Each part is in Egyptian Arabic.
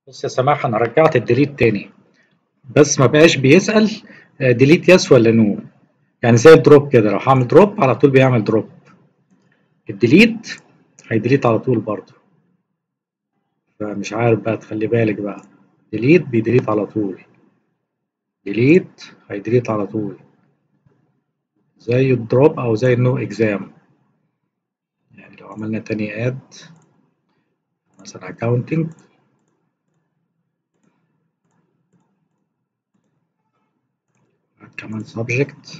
بص يا سماح انا رجعت الديليت تاني بس ما بقاش بيسأل ديليت يس ولا نو يعني زي الدروب كده لو هعمل دروب على طول بيعمل دروب الديليت هيديليت على طول برضه فمش عارف بقى تخلي بالك بقى ديليت بيديليت على طول ديليت هيديليت على طول زي الدروب او زي النو اكزام يعني لو عملنا تاني اد مثلا accounting كمان subject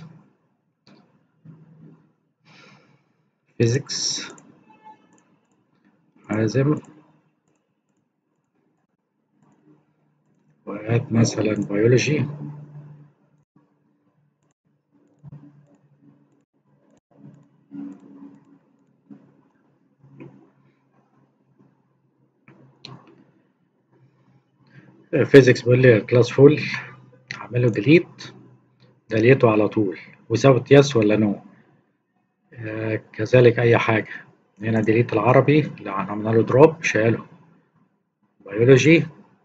physics حازم وهات مثلا biology فيزيكس بيقول لي كلاس فول هعمل له ديليت دليته على طول وزود يس ولا نو آه كذلك اي حاجه هنا ديليت العربي اللي عملنا له دروب شاله بيولوجي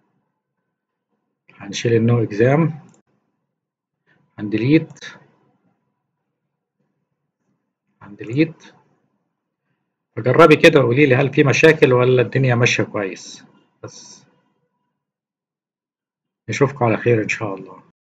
هنشيل النو اكزام هنديليت هنديليت فجربي كده وقولي لي هل في مشاكل ولا الدنيا ماشيه كويس بس نشوفكم على خير ان شاء الله